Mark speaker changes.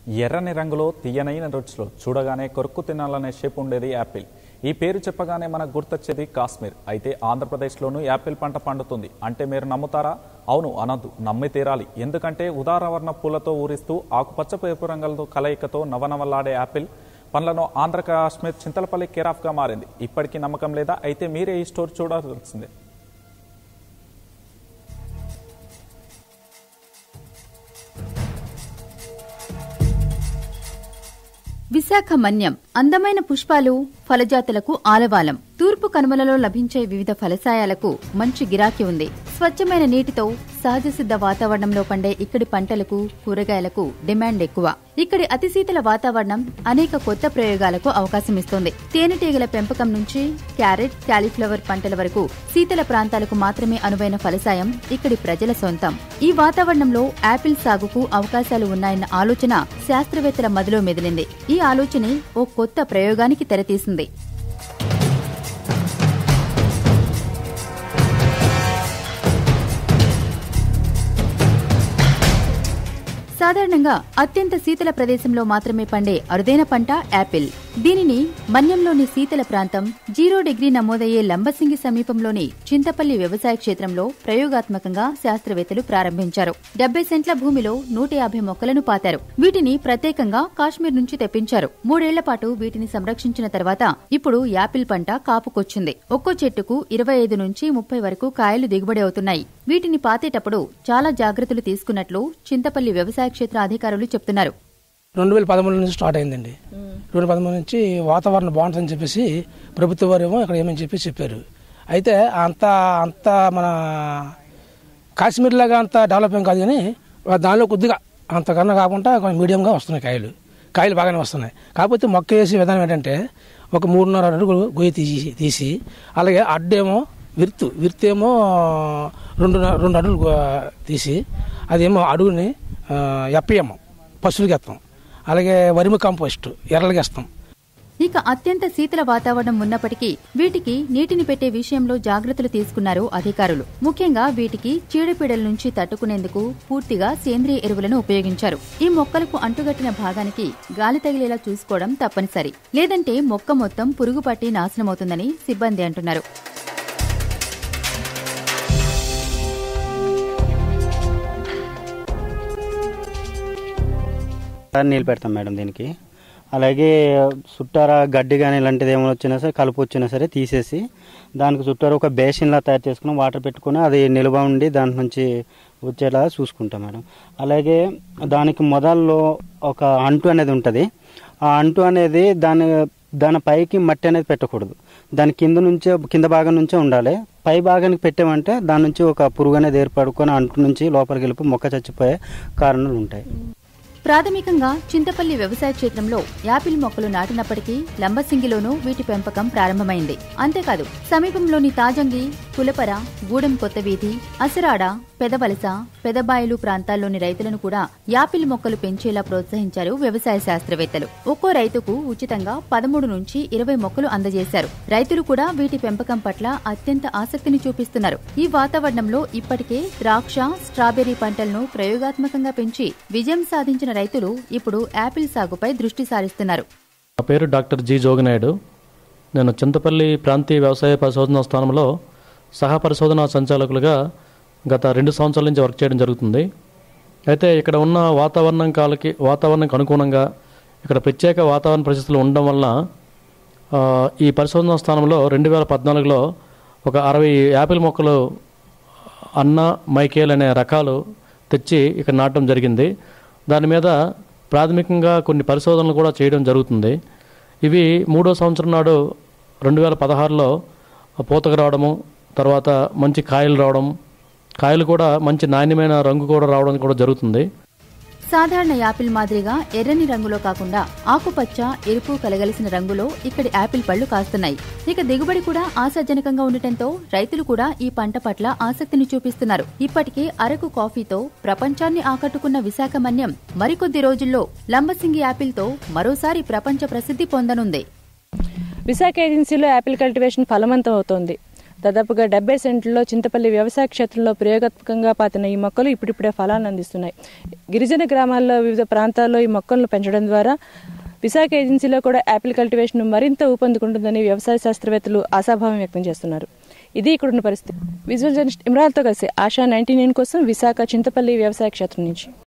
Speaker 1: ఎర్రని రంగులో తీయనైన రుచిలో చూడగానే కొరుక్కు తినాలనే షేప్ ఉండేది యాపిల్ ఈ పేరు చెప్పగానే మనకు గుర్తొచ్చేది కాశ్మీర్ అయితే ఆంధ్రప్రదేశ్లోనూ యాపిల్ పంట పండుతుంది అంటే మీరు నమ్ముతారా అవును అనద్దు నమ్మి తీరాలి ఎందుకంటే ఉదారవర్ణ పూలతో ఊరిస్తూ ఆకుపచ్చ పేపు రంగులతో కలయికతో నవనవలాడే యాపిల్ పండ్లను ఆంధ్ర కాశ్మీర్ చింతలపల్లి కేరాఫ్గా మారింది ఇప్పటికీ నమ్మకం లేదా అయితే మీరే ఈ స్టోర్ చూడాల్సిందే
Speaker 2: విశాఖ మన్యం అందమైన పుష్పాలు ఫలజాతులకు ఆలవాలం తూర్పు కనుమలలో లభించే వివిధ ఫలసాయాలకు మంచి గిరాకీ ఉంది స్వచ్ఛమైన నీటితో సహజ సిద్ధ వాతావరణంలో పండే ఇక్కడి పంటలకు కూరగాయలకు డిమాండ్ ఎక్కువ ఇక్కడి అతి శీతల వాతావరణం అనేక కొత్త ప్రయోగాలకు అవకాశమిస్తోంది తేనెటీగల పెంపకం నుంచి క్యారెట్ క్యాలీఫ్లవర్ పంటల వరకు శీతల ప్రాంతాలకు మాత్రమే అనువైన ఫలసాయం ఇక్కడి ప్రజల సొంతం ఈ వాతావరణంలో యాపిల్ సాగుకు అవకాశాలు ఉన్నాయన్న ఆలోచన శాస్త్రవేత్తల మదిలో మెదిలింది ఈ ఆలోచనే ఓ కొత్త ప్రయోగానికి తెరతీసింది సాధారణంగా అత్యంత శీతల ప్రదేశంలో మాత్రమే పండే అరుదైన పంట యాపిల్ దీనిని మన్యంలోని శీతల ప్రాంతం జీరో డిగ్రీ నమోదయ్యే లంబసింగి సమీపంలోని చింతపల్లి వ్యవసాయ క్షేత్రంలో ప్రయోగాత్మకంగా శాస్త్రవేత్తలు ప్రారంభించారు డెబ్బై సెంట్ల భూమిలో నూట యాభై మొక్కలను పాతారు వీటిని ప్రత్యేకంగా కాశ్మీర్ నుంచి తెప్పించారు మూడేళ్ల పాటు వీటిని సంరక్షించిన తర్వాత ఇప్పుడు యాపిల్ పంట కాపుకొచ్చింది ఒక్కో చెట్టుకు ఇరవై ఐదు నుంచి ముప్పై వరకు కాయలు దిగుబడి అవుతున్నాయి వీటిని పాతేటప్పుడు చాలా జాగ్రత్తలు తీసుకున్నట్లు చింతపల్లి వ్యవసాయ క్షేత్ర అధికారులు చెప్తున్నారు
Speaker 3: రెండు వేల పదమూడు నుంచి స్టార్ట్ అయిందండి రెండు వేల పదమూడు నుంచి వాతావరణం బాగుంటుందని చెప్పేసి ప్రభుత్వ వారు ఏమో ఇక్కడ ఏమని చెప్పి చెప్పారు అయితే అంత అంత మన కాశ్మీర్ లాగా అంత డెవలప్ ఏం కాదు కానీ దానిలో కొద్దిగా అంతకన్నా కాకుండా కొంచెం మీడియంగా వస్తున్నాయి కాయలు కాయలు బాగానే వస్తున్నాయి కాకపోతే మొక్క వేసే విధానం ఏంటంటే ఒక మూడున్నర అడుగులు గొయ్యి తీసి తీసి అలాగే అడ్డేమో విర్తు విర్తేమో రెండు రెండు అడుగులు గో- తీసి అదేమో అడుగుని ఎప్పయమ్మ పశువులకి ఎత్తాం అలాగే వరిమి కంపోస్ట్ ఎర్రలకి వేస్తాం
Speaker 2: ఇక అత్యంత శీతల వాతావరణం ఉన్నప్పటికీ వీటికి నీటిని పెట్టే విషయంలో జాగ్రత్తలు తీసుకున్నారు అధికారులు ముఖ్యంగా వీటికి చీడపీడల నుంచి తట్టుకునేందుకు పూర్తిగా సేంద్రియ ఎరువులను ఉపయోగించారు ఈ మొక్కలకు అంటుగట్టిన భాగానికి గాలి తగిలేలా చూసుకోవడం తప్పనిసరి లేదంటే మొక్క మొత్తం పురుగు పట్టి నాశనమవుతుందని సిబ్బంది అంటున్నారు
Speaker 4: నీళ్ళు పెడతాం మేడం దీనికి అలాగే చుట్టార గడ్డి కానీ ఇలాంటిది ఏమైనా వచ్చినా సరే కలుపు వచ్చినా సరే తీసేసి దానికి చుట్టార ఒక బేసిన్లా తయారు చేసుకుని వాటర్ పెట్టుకుని అది నిల్వ ఉండి దాని నుంచి వచ్చేలా చూసుకుంటాం మేడం అలాగే దానికి మొదల్లో ఒక అంటు అనేది ఉంటుంది ఆ అంటు అనేది దాని దాని పైకి మట్టి అనేది పెట్టకూడదు దాని కింద నుంచే కింద భాగం నుంచే ఉండాలి పై భాగానికి పెట్టామంటే దాని నుంచి ఒక పురుగు అనేది ఏర్పడుకొని అంటు నుంచి లోపలికి వెళ్ళిపోయి మొక్క చచ్చిపోయే కారణాలు ఉంటాయి
Speaker 2: ప్రాథమికంగా చింతపల్లి వ్యవసాయ క్షేత్రంలో యాపిల్ మొక్కలు నాటినప్పటికీ లంబసింగిలోనూ వీటి పెంపకం ప్రారంభమైంది అంతేకాదు సమీపంలోని తాజంగి పులపర గూడెం కొత్త వీధి అసరాడ పెదవలస పెదబాయలు ప్రాంతాల్లోని రైతులను కూడా యాపిల్ మొక్కలు పెంచేలా ప్రోత్సహించారు వ్యవసాయ శాస్త్రవేత్తలు ఒక్కో రైతుకు ఉచితంగా పదమూడు నుంచి ఇరవై మొక్కలు అందజేశారు రైతులు కూడా వీటి పెంపకం పట్ల అత్యంత ఆసక్తిని చూపిస్తున్నారు ఈ వాతావరణంలో ఇప్పటికే ద్రాక్ష స్ట్రాబెర్రీ పంటలను ప్రయోగాత్మకంగా పెంచి విజయం సాధించిన రైతులు ఇప్పుడు యాపిల్ సాగుపై దృష్టి సారిస్తున్నారు
Speaker 5: నా పేరు డాక్టర్ జి జోగినాయుడు నేను చింతపల్లి ప్రాంతీయ వ్యవసాయ పరిశోధనా స్థానంలో సహ పరిశోధనా సంచాలకులుగా గత రెండు సంవత్సరాల నుంచి వర్క్ చేయడం జరుగుతుంది అయితే ఇక్కడ ఉన్న వాతావరణం కాలకి వాతావరణానికి అనుగుణంగా ఇక్కడ ప్రత్యేక వాతావరణ పరిస్థితులు ఉండడం వలన ఆ, ఈ పరిశోధనా స్థానంలో రెండు వేల పద్నాలుగులో ఒక అరవై యాపిల్ మొక్కలు అన్న మైకేల్ అనే రకాలు తెచ్చి ఇక్కడ నాటడం జరిగింది దాని మీద ప్రాథమికంగా కొన్ని పరిశోధనలు కూడా చేయడం జరుగుతుంది ఇవి మూడో సంవత్సరం నాడు రెండు వేల పదహారులో పూతకు రావడము తర్వాత మంచి కాయలు రావడం కాయలు కూడా మంచి నాణ్యమైన రంగు కూడా రావడం కూడా జరుగుతుంది
Speaker 2: సాధారణ యాపిల్ మాదిరిగా ఎర్రని రంగులో కాకుండా ఆకుపచ్చ ఎరుపు కలగలిసిన రంగులో ఇక్కడి యాపిల్ పళ్లు కాస్తున్నాయి ఇక దిగుబడి కూడా ఆశాజనకంగా ఉండటంతో రైతులు కూడా ఈ పంట పట్ల ఆసక్తిని చూపిస్తున్నారు ఇప్పటికే అరకు కాఫీతో ప్రపంచాన్ని ఆకట్టుకున్న విశాఖ మన్యం మరికొద్ది రోజుల్లో లంబసింగి యాపిల్తో మరోసారి ప్రపంచ ప్రసిద్ధి పొందనుంది
Speaker 6: విశాఖ ఏజెన్సీలో యాపిల్ కల్టివేషన్ ఫలవంతం అవుతోంది దాదాపుగా డెబ్బై సెంట్లలో చింతపల్లి వ్యవసాయ క్షేత్రంలో ప్రయోగాత్మకంగా పాతిన ఈ మొక్కలు ఇప్పుడిప్పుడే ఫలాన్ని అందిస్తున్నాయి గిరిజన గ్రామాల్లో వివిధ ప్రాంతాల్లో ఈ మొక్కలను పెంచడం ద్వారా విశాఖ ఏజెన్సీలో కూడా యాపిల్ కల్టివేషన్ మరింత ఊపందుకుంటుందని వ్యవసాయ శాస్త్రవేత్తలు ఆశాభావం వ్యక్తం చేస్తున్నారు ఇది ఇక్కడున్న పరిస్థితి విజువల్ జర్నలిస్ట్ ఇమ్రాన్తో కలిసి ఆశా నైన్టీ నైన్ కోసం విశాఖ చింతపల్లి వ్యవసాయ క్షేత్రం నుంచి